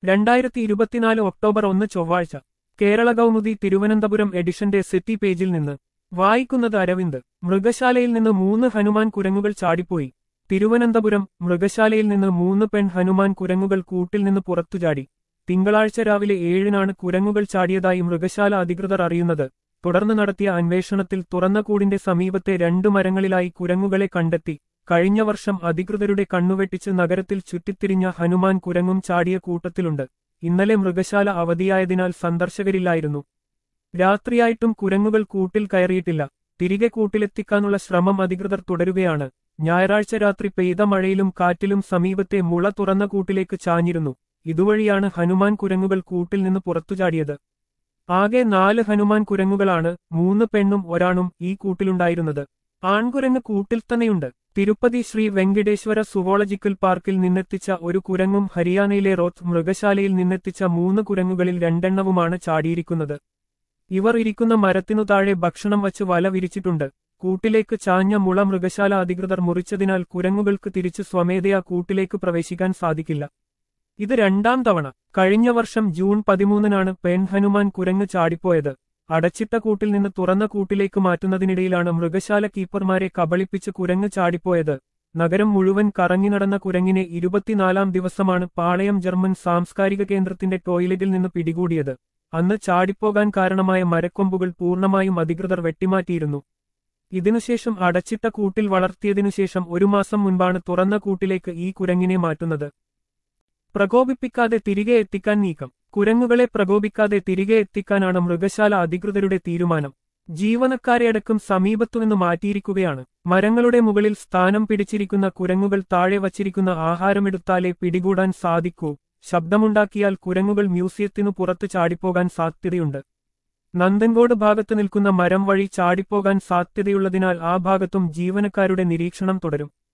രണ്ടായിരത്തി ഇരുപത്തിനാല് ഒക്ടോബർ ഒന്ന് ചൊവ്വാഴ്ച കേരള കൗമുദി തിരുവനന്തപുരം എഡിഷന്റെ സിറ്റി പേജിൽ നിന്ന് വായിക്കുന്നത് അരവിന്ദ് മൃഗശാലയിൽ നിന്ന് മൂന്ന് ഹനുമാൻ കുരങ്ങുകൾ ചാടിപ്പോയി തിരുവനന്തപുരം മൃഗശാലയിൽ നിന്ന് മൂന്ന് പെൺ ഹനുമാൻ കുരങ്ങുകൾ കൂട്ടിൽ നിന്ന് പുറത്തുചാടി തിങ്കളാഴ്ച രാവിലെ ഏഴിനാണ് കുരങ്ങുകൾ ചാടിയതായി മൃഗശാല അധികൃതർ അറിയുന്നത് തുടർന്ന് നടത്തിയ അന്വേഷണത്തിൽ തുറന്ന കൂടിന്റെ സമീപത്തെ രണ്ടു മരങ്ങളിലായി കുരങ്ങുകളെ കണ്ടെത്തി കഴിഞ്ഞ വർഷം അധികൃതരുടെ കണ്ണുവെട്ടിച്ച് നഗരത്തിൽ ചുറ്റിത്തിരിഞ്ഞ ഹനുമാൻ കുരങ്ങും ചാടിയ കൂട്ടത്തിലുണ്ട് ഇന്നലെ മൃഗശാല അവധിയായതിനാൽ സന്ദർശകരില്ലായിരുന്നു രാത്രിയായിട്ടും കുരങ്ങുകൾ കൂട്ടിൽ കയറിയിട്ടില്ല തിരികെ കൂട്ടിലെത്തിക്കാനുള്ള ശ്രമം അധികൃതർ തുടരുകയാണ് ഞായറാഴ്ച രാത്രി പെയ്ത മഴയിലും കാറ്റിലും സമീപത്തെ മുള തുറന്ന കൂട്ടിലേക്ക് ചാഞ്ഞിരുന്നു ഇതുവഴിയാണ് ഹനുമാൻ കുരങ്ങുകൾ കൂട്ടിൽ നിന്ന് പുറത്തുചാടിയത് ആകെ നാല് ഹനുമാൻ കുരങ്ങുകളാണ് മൂന്ന് പെണ്ണും ഒരാണും ഈ കൂട്ടിലുണ്ടായിരുന്നത് ആൺകുരങ്ങ് കൂട്ടിൽ തന്നെയുണ്ട് തിരുപ്പതി ശ്രീ വെങ്കടേശ്വര സുവോളജിക്കൽ പാർക്കിൽ നിന്നെത്തിച്ച ഒരു കുരങ്ങും ഹരിയാനയിലെ റോത്ത് മൃഗശാലയിൽ നിന്നെത്തിച്ച മൂന്ന് കുരങ്ങുകളിൽ രണ്ടെണ്ണവുമാണ് ചാടിയിരിക്കുന്നത് ഇവർ ഇരിക്കുന്ന മരത്തിനു താഴെ ഭക്ഷണം വച്ച് വല വിരിച്ചിട്ടുണ്ട് കൂട്ടിലേക്ക് ചാഞ്ഞ മുള മൃഗശാല അധികൃതർ മുറിച്ചതിനാൽ കുരങ്ങുകൾക്ക് തിരിച്ചു സ്വമേധയാ കൂട്ടിലേക്ക് പ്രവേശിക്കാൻ സാധിക്കില്ല ഇത് രണ്ടാം തവണ കഴിഞ്ഞ വർഷം ജൂൺ പതിമൂന്നിനാണ് പെൺ ഹനുമാൻ കുരങ്ങ് ചാടിപ്പോയത് അടച്ചിട്ട കൂട്ടിൽ നിന്ന് തുറന്ന കൂട്ടിലേക്ക് മാറ്റുന്നതിനിടയിലാണ് മൃഗശാല കീപ്പർമാരെ കബളിപ്പിച്ച് കുരങ്ങ് ചാടിപ്പോയത് നഗരം മുഴുവൻ കറങ്ങി നടന്ന കുരങ്ങിനെ ഇരുപത്തിനാലാം ദിവസമാണ് പാളയം ജർമ്മൻ സാംസ്കാരിക കേന്ദ്രത്തിന്റെ ടോയ്ലറ്റിൽ നിന്ന് പിടികൂടിയത് അന്ന് ചാടിപ്പോകാൻ കാരണമായ മരക്കൊമ്പുകൾ പൂർണ്ണമായും അധികൃതർ വെട്ടിമാറ്റിയിരുന്നു ഇതിനുശേഷം അടച്ചിട്ട കൂട്ടിൽ വളർത്തിയതിനുശേഷം ഒരു മാസം മുൻപാണ് തുറന്ന കൂട്ടിലേക്ക് ഈ കുരങ്ങിനെ മാറ്റുന്നത് പ്രകോപിപ്പിക്കാതെ തിരികെ എത്തിക്കാൻ നീക്കം കുരങ്ങുകളെ പ്രകോപിക്കാതെ തിരികെ എത്തിക്കാനാണ് മൃഗശാല അധികൃതരുടെ തീരുമാനം ജീവനക്കാരെയടക്കം സമീപത്തുനിന്ന് മാറ്റിയിരിക്കുകയാണ് മരങ്ങളുടെ മുകളിൽ സ്ഥാനം പിടിച്ചിരിക്കുന്ന കുരങ്ങുകൾ താഴെ വച്ചിരിക്കുന്ന ആഹാരമെടുത്താലേ പിടികൂടാൻ സാധിക്കൂ ശബ്ദമുണ്ടാക്കിയാൽ കുരങ്ങുകൾ മ്യൂസിയത്തിനു പുറത്ത് ചാടിപ്പോകാൻ സാധ്യതയുണ്ട് നന്ദൻകോട് ഭാഗത്ത് നിൽക്കുന്ന മരം വഴി ചാടിപ്പോകാൻ സാധ്യതയുള്ളതിനാൽ ആ ഭാഗത്തും ജീവനക്കാരുടെ നിരീക്ഷണം തുടരും